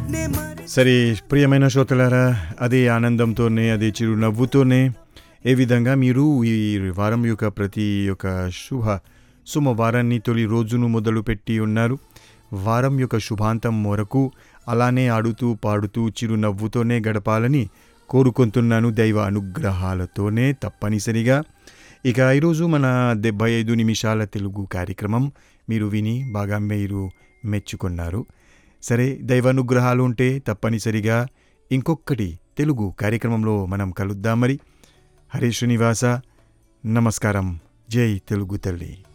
సరే ప్రియమైన శ్రోతలారా అదే ఆనందంతోనే అదే చిరునవ్వుతోనే ఏ విధంగా మీరు ఈ వారం యొక్క ప్రతి యొక్క శుభ సోమవారాన్ని తొలి రోజును మొదలుపెట్టి ఉన్నారు వారం యొక్క శుభాంతం వరకు అలానే ఆడుతూ పాడుతూ చిరునవ్వుతోనే గడపాలని కోరుకుంటున్నాను దైవ అనుగ్రహాలతోనే తప్పనిసరిగా ఇక ఈరోజు మన డెబ్బై ఐదు నిమిషాల తెలుగు కార్యక్రమం మీరు విని బాగా మీరు మెచ్చుకున్నారు సరే దైవానుగ్రహాలు ఉంటే తప్పనిసరిగా ఇంకొకటి తెలుగు కార్యక్రమంలో మనం కలుద్దాం మరి హరే శ్రీనివాస నమస్కారం జై తెలుగు తల్లి